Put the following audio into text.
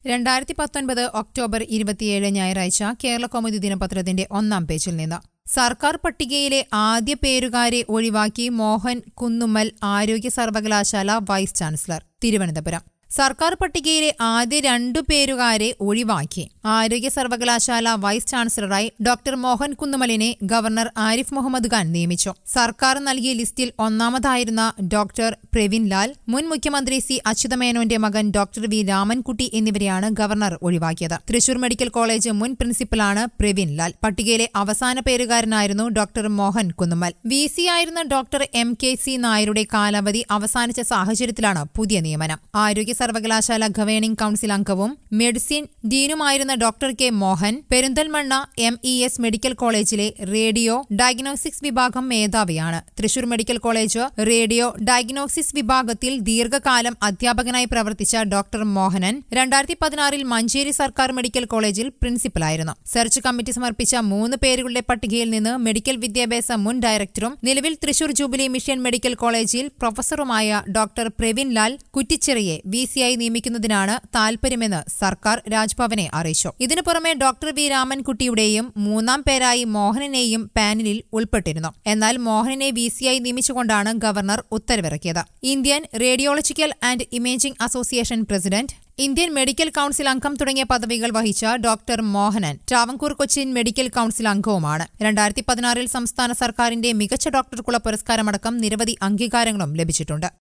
രണ്ടായിരത്തി പത്തൊൻപത് ഒക്ടോബർ ഇരുപത്തിയേഴ് ഞായറാഴ്ച കേരള കൗമുദി ദിനപത്രത്തിന്റെ ഒന്നാം പേജിൽ നിന്ന് സർക്കാർ പട്ടികയിലെ ആദ്യ പേരുകാരെ ഒഴിവാക്കി മോഹൻ കുന്നുമ്മൽ ആരോഗ്യ സർവകലാശാല വൈസ് ചാൻസലർ തിരുവനന്തപുരം സർക്കാർ പട്ടികയിലെ ആദ്യ രണ്ടു പേരുകാരെ ഒഴിവാക്കി ആരോഗ്യ സർവകലാശാല വൈസ് ചാൻസലറായി ഡോക്ടർ മോഹൻ കുന്നുമലിനെ ഗവർണർ ആരിഫ് മുഹമ്മദ് ഖാൻ നിയമിച്ചു സർക്കാർ നൽകിയ ലിസ്റ്റിൽ ഒന്നാമതായിരുന്ന ഡോക്ടർ പ്രവീൺ ലാൽ മുൻ മുഖ്യമന്ത്രി സി അച്യുതമേനോന്റെ മകൻ ഡോക്ടർ വി രാമൻകുട്ടി എന്നിവരെയാണ് ഗവർണർ ഒഴിവാക്കിയത് തൃശൂർ മെഡിക്കൽ കോളേജ് മുൻ പ്രിൻസിപ്പലാണ് പ്രവീൺ ലാൽ പട്ടികയിലെ അവസാന പേരുകാരനായിരുന്നു doctor Mohan Kunnummal V C ആയിരുന്ന ഡോക്ടർ എം കെ സി നായരുടെ കാലാവധി അവസാനിച്ച സാഹചര്യത്തിലാണ് പുതിയ നിയമനം ആരോഗ്യ സർവകലാശാല ഗവേണിംഗ് കൌൺസിൽ അംഗവും മെഡിസിൻ ഡീനുമായിരുന്ന doctor K Mohan Perinthalmanna M E S medical കോളേജിലെ റേഡിയോ ഡയഗ്നോസിക്സ് വിഭാഗം മേധാവിയാണ് Thrissur medical college radio diagnosis വിഭാഗത്തിൽ ദീർഘകാലം അധ്യാപകനായി പ്രവർത്തിച്ച ഡോക്ടർ മോഹനൻ രണ്ടായിരത്തി പതിനാറിൽ മഞ്ചേരി സർക്കാർ മെഡിക്കൽ കോളേജിൽ പ്രിൻസിപ്പലായിരുന്നു സെർച്ച് കമ്മിറ്റി സമർപ്പിച്ച മൂന്ന് പേരുകളുടെ പട്ടികയിൽ നിന്ന് മെഡിക്കൽ വിദ്യാഭ്യാസ മുൻ ഡയറക്ടറും നിലവിൽ തൃശൂർ ജൂബിലി മിഷൻ മെഡിക്കൽ കോളേജിൽ പ്രൊഫസറുമായ ഡോക്ടർ പ്രവീൺ ലാൽ കുറ്റിച്ചിറയെ വി സിയായി നിയമിക്കുന്നതിനാണ് താൽപര്യമെന്ന് സർക്കാർ രാജ്ഭവനെ അറിയിച്ചു ഇതിനു പുറമെ ഡോക്ടർ വി രാമൻകുട്ടിയുടെയും മൂന്നാം പേരായി മോഹനനെയും പാനലിൽ ഉൾപ്പെട്ടിരുന്നു എന്നാൽ മോഹനനെ വി സിയായി നിയമിച്ചുകൊണ്ടാണ് ഗവർണർ ഉത്തരവിറക്കിയത് Indian radiological and imaging association president Indian medical council അംഗം തുടങ്ങിയ പദവികൾ വഹിച്ച doctor Mohanan Travancore Cochin medical council അംഗവുമാണ് രണ്ടായിരത്തി പതിനാറിൽ സംസ്ഥാന സർക്കാരിന്റെ മികച്ച ഡോക്ടർക്കുള്ള പുരസ്കാരമടക്കം നിരവധി അംഗീകാരങ്ങളും ലഭിച്ചിട്ടുണ്ട്